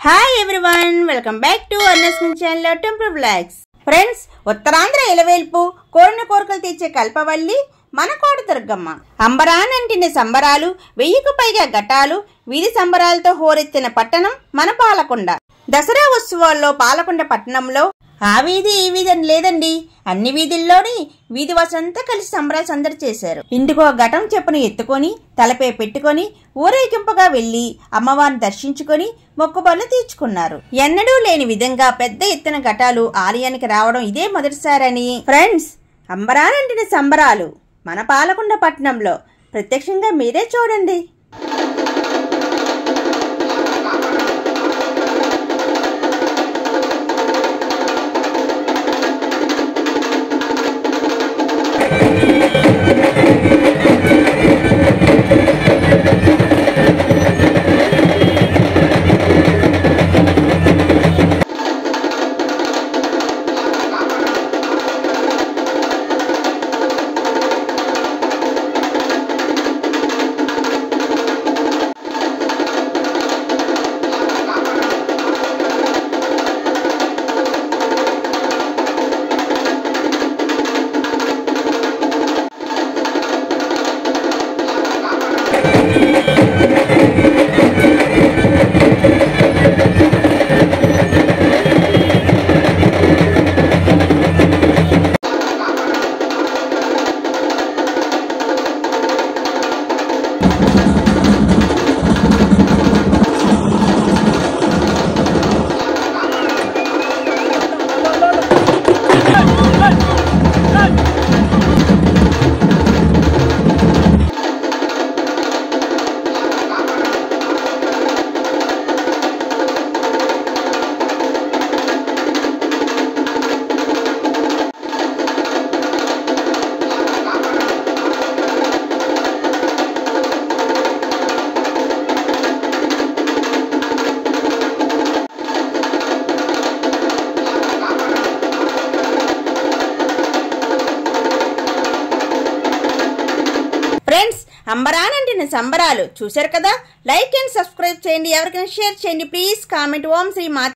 hi everyone welcome back to Anna's channel temple blogs friends Uttarandhra ఇలవేల్పు కోరిన కోరికలు తీర్చే కల్పవల్లి మన కోట దుర్గమ్మ అంబరానంటిన సంబరాలు వెయ్యికి పైగా ఘటాలు వీధి సంబరాలతో హోరెత్తిన పట్టణం మన పాలకొండ దసరా ఉత్సవాల్లో పాలకొండ పట్టణంలో ఆ వీధి ఈ వీధి అని లేదండి అన్ని వీధుల్లోని వీధి వాసులంతా కలిసి సంబరాలు సందడి చేశారు ఇందుకో ఘటం చెప్పుని ఎత్తుకొని తలపై పెట్టుకొని ఊరేగింపుగా వెళ్లి అమ్మవారిని దర్శించుకొని మొక్కుబడులు తీర్చుకున్నారు ఎన్నడూ లేని విధంగా పెద్ద ఎత్తున ఘటాలు ఆలయానికి రావడం ఇదే మొదటిసారని ఫ్రెండ్స్ అంబరానంటిన సంబరాలు మన పాలకొండ పట్టణంలో ప్రత్యక్షంగా మీరే చూడండి ఫ్రెండ్స్ అంబరానంటిన సంబరాలు చూశారు కదా లైక్ అండ్ సబ్స్క్రైబ్ చేయండి ఎవరికైనా షేర్ చేయండి ప్లీజ్ కామెంట్ ఓం శ్రీ మా